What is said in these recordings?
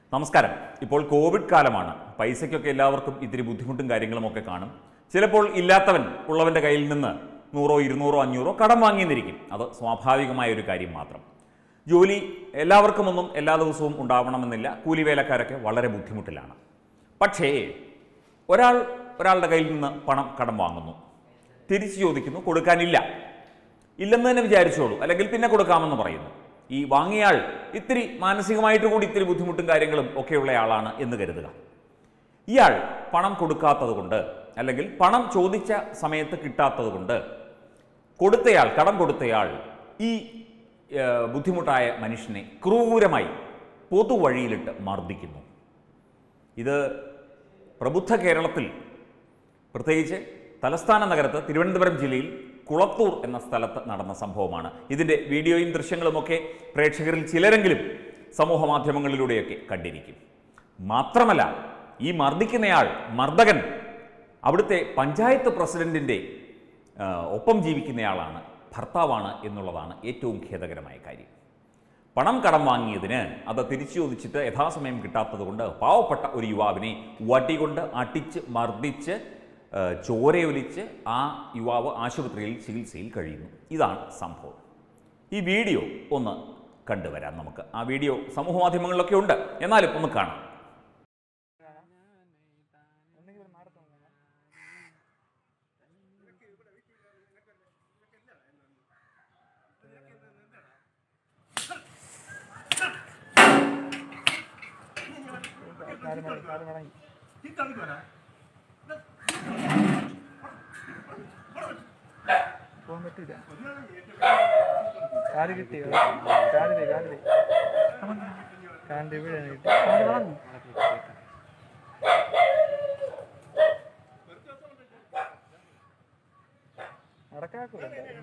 നമസ്കാരം ഇപ്പോൾ കോവിഡ് കാലമാണ് പൈസയ്ക്കൊക്കെ എല്ലാവർക്കും ഇത്തിരി ബുദ്ധിമുട്ടും കാര്യങ്ങളും ഒക്കെ കാണും ചിലപ്പോൾ ഇല്ലാത്തവൻ ഉള്ളവൻ്റെ കയ്യിൽ നിന്ന് നൂറോ ഇരുന്നൂറോ അഞ്ഞൂറോ കടം വാങ്ങിയെന്നിരിക്കും അത് സ്വാഭാവികമായ ഒരു കാര്യം മാത്രം ജോലി എല്ലാവർക്കും ഒന്നും എല്ലാ ദിവസവും ഉണ്ടാവണമെന്നില്ല കൂലി വേലക്കാരൊക്കെ വളരെ ബുദ്ധിമുട്ടിലാണ് പക്ഷേ ഒരാൾ ഒരാളുടെ കയ്യിൽ നിന്ന് പണം കടം വാങ്ങുന്നു തിരിച്ചു ചോദിക്കുന്നു കൊടുക്കാനില്ല ഇല്ലെന്ന് തന്നെ വിചാരിച്ചോളൂ അല്ലെങ്കിൽ പിന്നെ കൊടുക്കാമെന്ന് പറയുന്നു ഈ വാങ്ങിയാൾ ഇത്തിരി മാനസികമായിട്ട് കൂടി ഇത്തിരി ബുദ്ധിമുട്ടും കാര്യങ്ങളും ഒക്കെയുള്ള ആളാണ് എന്ന് കരുതുക ഇയാൾ പണം കൊടുക്കാത്തത് കൊണ്ട് അല്ലെങ്കിൽ പണം ചോദിച്ച സമയത്ത് കിട്ടാത്തത് കൊണ്ട് കൊടുത്തയാൾ കടം കൊടുത്തയാൾ ഈ ഏർ, ബുദ്ധിമുട്ടായ മനുഷ്യനെ ക്രൂരമായി പൊതുവഴിയിലിട്ട് മർദ്ദിക്കുന്നു ഇത് പ്രബുദ്ധ കേരളത്തിൽ പ്രത്യേകിച്ച് തലസ്ഥാന നഗരത്ത് തിരുവനന്തപുരം ജില്ലയിൽ കുളത്തൂർ എന്ന സ്ഥലത്ത് നടന്ന സംഭവമാണ് ഇതിൻ്റെ വീഡിയോയും ദൃശ്യങ്ങളുമൊക്കെ പ്രേക്ഷകരിൽ ചിലരെങ്കിലും സമൂഹ മാധ്യമങ്ങളിലൂടെയൊക്കെ കണ്ടിരിക്കും മാത്രമല്ല ഈ മർദ്ദിക്കുന്നയാൾ മർദ്ദകൻ അവിടുത്തെ പഞ്ചായത്ത് പ്രസിഡന്റിൻ്റെ ആ, ഒപ്പം ജീവിക്കുന്നയാളാണ് ഭർത്താവാണ് എന്നുള്ളതാണ് ഏറ്റവും ഖേദകരമായ കാര്യം പണം കടം വാങ്ങിയതിന് അത് തിരിച്ചു ചോദിച്ചിട്ട് യഥാസമയം കിട്ടാത്തത് കൊണ്ട് പാവപ്പെട്ട ഒരു യുവാവിനെ വടികൊണ്ട് അടിച്ച് മർദ്ദിച്ച് ആ, ചോരയൊലിച്ച് ആ യുവാവ് ആശുപത്രിയിൽ ചികിത്സയിൽ കഴിയുന്നു ഇതാണ് സംഭവം ഈ വീഡിയോ ഒന്ന് കണ്ടുവരാം നമുക്ക് ആ വീഡിയോ സമൂഹ മാധ്യമങ്ങളിലൊക്കെ ഉണ്ട് എന്നാലും ഒന്ന് കാണാം കാല് മടങ്ങി കാല് മടങ്ങി പോകാൻ പറ്റില്ല കാല് കിട്ടി കാലിലേ കാലിലേ കാലിന്റെ എവിടെയാണ് കിട്ടി കാല് വളഞ്ഞു നടക്കാക്കൂല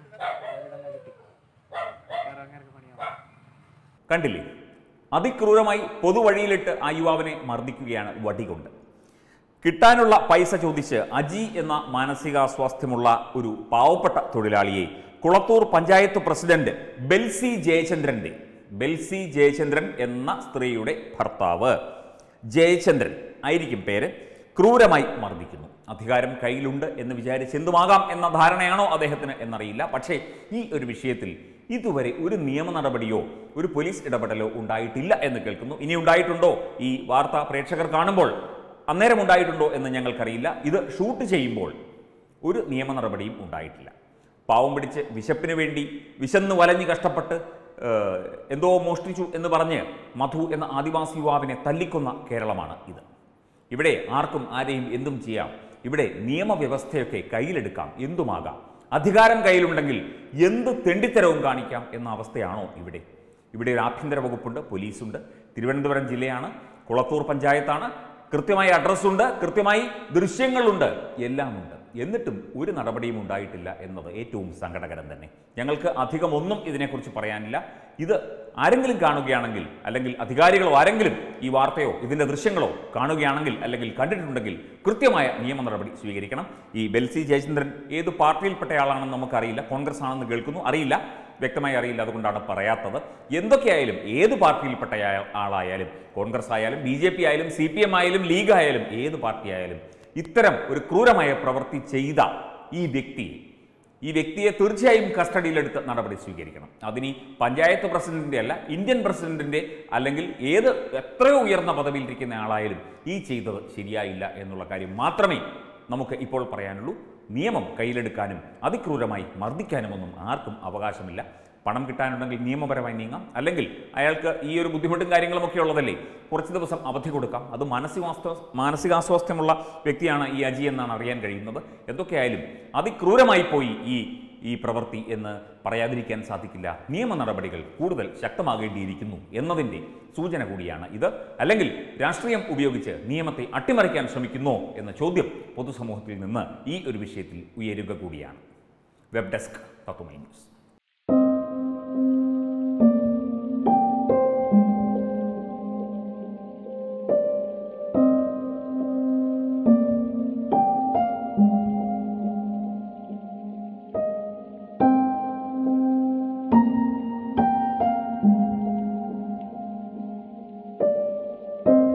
കണ്ടില്ലേ അതിക്രൂരമായി പൊതുവഴിയിലിട്ട് ആ യുവാവിനെ മർദ്ദിക്കുകയാണ് വടികൊണ്ട് കിട്ടാനുള്ള പൈസ ചോദിച്ച് അജി എന്ന മാനസികാസ്വാസ്ഥ്യമുള്ള ഒരു പാവപ്പെട്ട തൊഴിലാളിയെ കുളത്തൂർ പഞ്ചായത്ത് പ്രസിഡന്റ് ബെൽസി ജയചന്ദ്രന്റെ ബെൽസി ജയചന്ദ്രൻ എന്ന സ്ത്രീയുടെ ഭർത്താവ് ജയചന്ദ്രൻ ആയിരിക്കും പേര് ക്രൂരമായി മർദ്ദിക്കുന്നു അധികാരം കയ്യിലുണ്ട് എന്ന് വിചാരിച്ച് എന്തുമാകാം എന്ന ധാരണയാണോ അദ്ദേഹത്തിന് എന്നറിയില്ല പക്ഷേ ഈ ഒരു വിഷയത്തിൽ ഇതുവരെ ഒരു നിയമ നടപടിയോ ഒരു പോലീസ് ഇടപെടലോ ഉണ്ടായിട്ടില്ല എന്ന് കേൾക്കുന്നു ഇനി ഉണ്ടായിട്ടുണ്ടോ ഈ വാർത്ത പ്രേക്ഷകർ കാണുമ്പോൾ അന്നേരം ഉണ്ടായിട്ടുണ്ടോ എന്ന് ഞങ്ങൾക്കറിയില്ല ഇത് ഷൂട്ട് ചെയ്യുമ്പോൾ ഒരു നിയമ നടപടിയും ഉണ്ടായിട്ടില്ല പാവം പിടിച്ച് വിശപ്പിന് വേണ്ടി വിശന്ന് വലഞ്ഞ് കഷ്ടപ്പെട്ട് ഏഹ്, എന്തോ മോഷ്ടിച്ചു എന്ന് പറഞ്ഞ് മധു എന്ന ആദിവാസി യുവാവിനെ തല്ലിക്കൊന്ന കേരളമാണ് ഇത് ഇവിടെ ആർക്കും ആരെയും എന്തും ചെയ്യാം ഇവിടെ നിയമവ്യവസ്ഥയൊക്കെ കയ്യിലെടുക്കാം എന്തുമാകാം അധികാരം കയ്യിലുണ്ടെങ്കിൽ എന്ത് തെണ്ടിത്തരവും കാണിക്കാം എന്ന അവസ്ഥയാണോ ഇവിടെ ഇവിടെ ഒരു ആഭ്യന്തര വകുപ്പുണ്ട് പോലീസുണ്ട് തിരുവനന്തപുരം ജില്ലയാണ് കുളത്തൂർ പഞ്ചായത്താണ് കൃത്യമായ അഡ്രസ്സുണ്ട് കൃത്യമായി ദൃശ്യങ്ങളുണ്ട് എല്ലാമുണ്ട് എന്നിട്ടും ഒരു നടപടിയും ഉണ്ടായിട്ടില്ല എന്നത് ഏറ്റവും സങ്കടകരം തന്നെ ഞങ്ങൾക്ക് അധികം ഒന്നും ഇതിനെക്കുറിച്ച് പറയാനില്ല ഇത് ആരെങ്കിലും കാണുകയാണെങ്കിൽ അല്ലെങ്കിൽ അധികാരികളോ ആരെങ്കിലും ഈ വാർത്തയോ ഇതിൻ്റെ ദൃശ്യങ്ങളോ കാണുകയാണെങ്കിൽ അല്ലെങ്കിൽ കണ്ടിട്ടുണ്ടെങ്കിൽ കൃത്യമായ നിയമ നടപടി സ്വീകരിക്കണം ഈ ബെൽസി ജയചന്ദ്രൻ ഏത് പാർട്ടിയിൽപ്പെട്ടയാളാണെന്ന് നമുക്കറിയില്ല കോൺഗ്രസ് ആണെന്ന് കേൾക്കുന്നു അറിയില്ല വ്യക്തമായി അറിയില്ല അതുകൊണ്ടാണ് പറയാത്തത് എന്തൊക്കെയായാലും ഏത് പാർട്ടിയിൽപ്പെട്ട ആയ- ആളായാലും കോൺഗ്രസ് ആയാലും ബി ജെ പി ആയാലും സി പി എം ആയാലും ലീഗ് ആയാലും ഏത് പാർട്ടി ആയാലും ഇത്തരം ഒരു ക്രൂരമായ പ്രവൃത്തി ചെയ്ത ഈ വ്യക്തി ഈ വ്യക്തിയെ തീർച്ചയായും കസ്റ്റഡിയിലെടുത്ത് നടപടി സ്വീകരിക്കണം അതിനി പഞ്ചായത്ത് പ്രസിഡന്റിന്റെ അല്ല ഇന്ത്യൻ പ്രസിഡന്റിന്റെ അല്ലെങ്കിൽ ഏത് എത്രയോ ഉയർന്ന പദവിയിലിരിക്കുന്ന ആളായാലും ഈ ചെയ്തത് ശരിയായില്ല എന്നുള്ള കാര്യം മാത്രമേ നമുക്ക് ഇപ്പോൾ പറയാനുള്ളൂ നിയമം കയ്യിലെടുക്കാനും അതിക്രൂരമായി മർദ്ദിക്കാനുമൊന്നും ആർക്കും അവകാശമില്ല പണം കിട്ടാനുണ്ടെങ്കിൽ നിയമപരമായി നീങ്ങാം അല്ലെങ്കിൽ അയാൾക്ക് ഈ ഒരു ബുദ്ധിമുട്ടും കാര്യങ്ങളും ഒക്കെ ഉള്ളതല്ലേ കുറച്ച് ദിവസം അവധി കൊടുക്കാം അത് മാനസികാസ്വ മാനസികാസ്വാസ്ഥ്യമുള്ള വ്യക്തിയാണ് ഈ അജി എന്നാണ് അറിയാൻ കഴിയുന്നത് എന്തൊക്കെയായാലും അതിക്രൂരമായി പോയി ഈ ഈ പ്രവൃത്തി എന്ന് പറയാതിരിക്കാൻ സാധിക്കില്ല നിയമ നടപടികൾ കൂടുതൽ ശക്തമാകേണ്ടിയിരിക്കുന്നു എന്നതിൻ്റെ സൂചന കൂടിയാണ് ഇത് അല്ലെങ്കിൽ രാഷ്ട്രീയം ഉപയോഗിച്ച് നിയമത്തെ അട്ടിമറിക്കാൻ ശ്രമിക്കുന്നോ എന്ന ചോദ്യം പൊതുസമൂഹത്തിൽ നിന്ന് ഈ ഒരു വിഷയത്തിൽ ഉയരുക കൂടിയാണ് വെബ് ഡെസ്ക് തത്വമൈ ന്യൂസ് ആ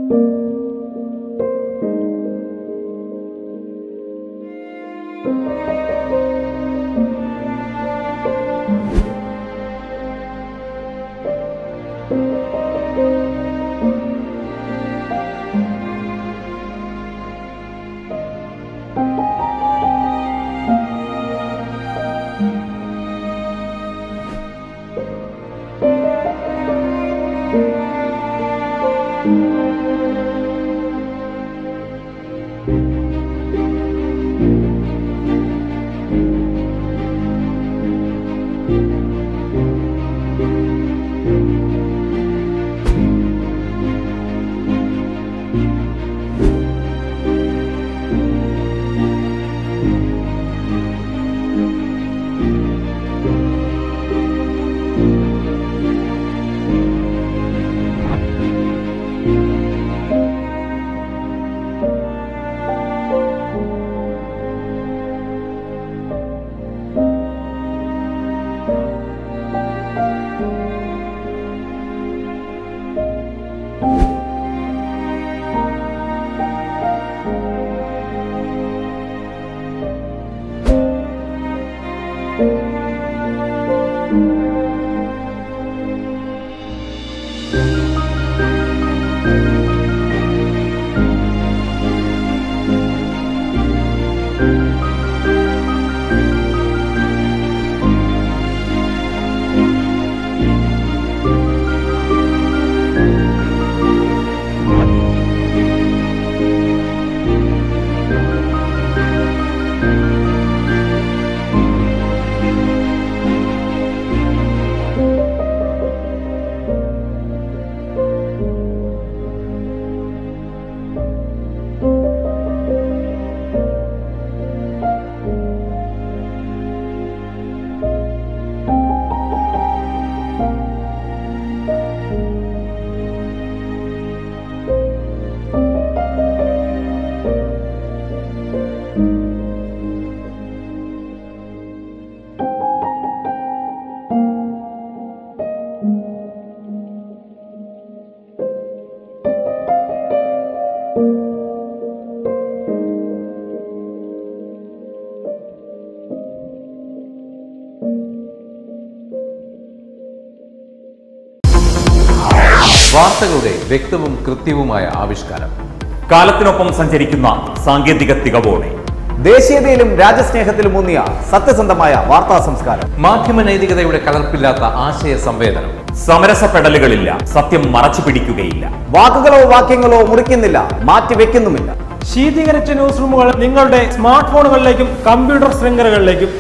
വാർത്തകളുടെ വ്യക്തവും കൃത്യവുമായ ആവിഷ്കാരം കാലത്തിനൊപ്പം സഞ്ചരിക്കുന്ന സാങ്കേതിക തികവോടെ ദേശീയതയിലും രാജ്യസ്നേഹത്തിലും ഊന്നിയ സത്യസന്ധമായ വാർത്താ സംസ്കാരം മാധ്യമ നൈതികതയുടെ കലർപ്പില്ലാത്ത ആശയ സംവേദനം സമരസപ്പെടലുകളില്ല സത്യം മറച്ചു പിടിക്കുകയില്ല വാക്കുകളോ വാക്യങ്ങളോ മുറിക്കുന്നില്ല മാറ്റിവെക്കുന്നുമില്ല ശീതീകരിച്ച ന്യൂസ് റൂമുകൾ നിങ്ങളുടെ സ്മാർട്ട് ഫോണുകളിലേക്കും കമ്പ്യൂട്ടർ ശൃംഖലകളിലേക്കും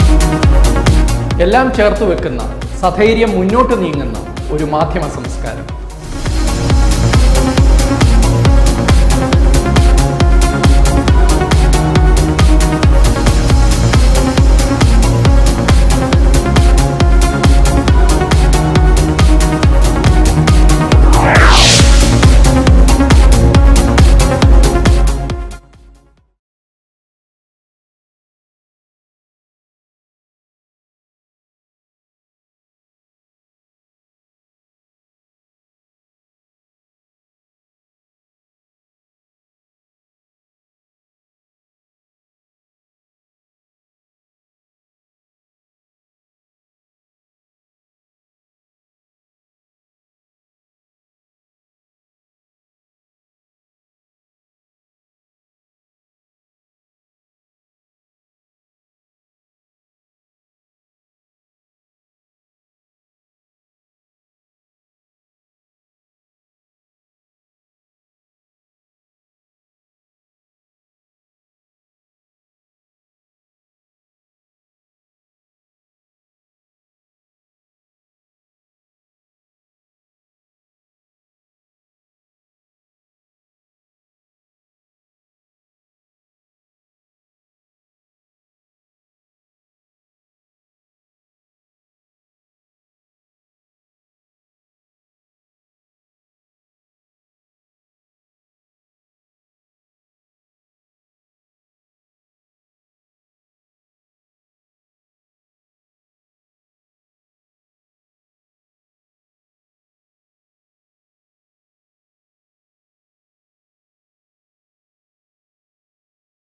എല്ലാം ചേർത്ത് വെക്കുന്ന സധൈര്യം മുന്നോട്ട് നീങ്ങുന്ന ഒരു മാധ്യമ സംസ്കാരം